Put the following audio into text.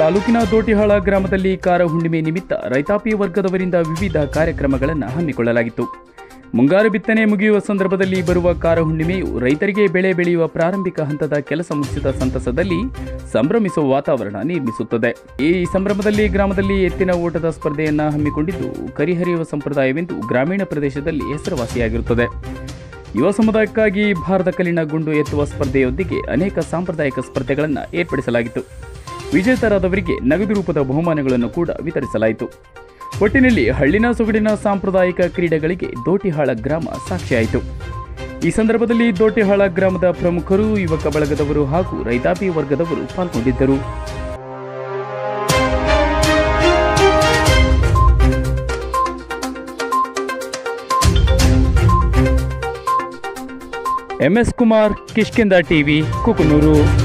ತಾಲೂಕಿನ ದೋಟಿಹಾಳ ಗ್ರಾಮದಲ್ಲಿ ಕಾರ ಹುಣ್ಣಿಮೆ ನಿಮಿತ್ತ ರೈತಾಪಿ ವರ್ಗದವರಿಂದ ವಿವಿಧ ಕಾರ್ಯಕ್ರಮಗಳನ್ನು ಹಮ್ಮಿಕೊಳ್ಳಲಾಗಿತ್ತು ಮುಂಗಾರು ಬಿತ್ತನೆ ಮುಗಿಯುವ ಸಂದರ್ಭದಲ್ಲಿ ಬರುವ ಕಾರ ಹುಣ್ಣಿಮೆಯು ರೈತರಿಗೆ ಬೆಳೆ ಬೆಳೆಯುವ ಪ್ರಾರಂಭಿಕ ಹಂತದ ಕೆಲಸ ಮುಗಿಸಿದ ಸಂತಸದಲ್ಲಿ ಸಂಭ್ರಮಿಸುವ ವಾತಾವರಣ ನಿರ್ಮಿಸುತ್ತದೆ ಈ ಸಂಭ್ರಮದಲ್ಲಿ ಗ್ರಾಮದಲ್ಲಿ ಎತ್ತಿನ ಓಟದ ಸ್ಪರ್ಧೆಯನ್ನ ಹಮ್ಮಿಕೊಂಡಿದ್ದು ಕರಿಹರಿಯುವ ಸಂಪ್ರದಾಯವೆಂದು ಗ್ರಾಮೀಣ ಪ್ರದೇಶದಲ್ಲಿ ಹೆಸರುವಾಸಿಯಾಗಿರುತ್ತದೆ ಯುವ ಸಮುದಾಯಕ್ಕಾಗಿ ಭಾರತ ಕಲ್ಲಿನ ಗುಂಡು ಎತ್ತುವ ಸ್ಪರ್ಧೆಯೊಂದಿಗೆ ಅನೇಕ ಸಾಂಪ್ರದಾಯಿಕ ಸ್ಪರ್ಧೆಗಳನ್ನು ಏರ್ಪಡಿಸಲಾಗಿತ್ತು ವಿಜೇತರಾದವರಿಗೆ ನಗದು ರೂಪದ ಬಹುಮಾನಗಳನ್ನು ಕೂಡ ವಿತರಿಸಲಾಯಿತು ಒಟ್ಟಿನಲ್ಲಿ ಹಳ್ಳಿನ ಸೊಗಡಿನ ಸಾಂಪ್ರದಾಯಿಕ ಕ್ರೀಡೆಗಳಿಗೆ ದೋಟಿಹಾಳ ಗ್ರಾಮ ಸಾಕ್ಷಿಯಾಯಿತು ಈ ಸಂದರ್ಭದಲ್ಲಿ ದೋಟಿಹಾಳ ಗ್ರಾಮದ ಪ್ರಮುಖರು ಯುವಕ ಬಳಗದವರು ಹಾಗೂ ರೈತಾಪಿ ವರ್ಗದವರು ಪಾಲ್ಗೊಂಡಿದ್ದರು ಎಂಎಸ್ ಕುಮಾರ್ ಕಿಷ್ಕಿಂದ ಟಿವಿ ಕುಕನೂರು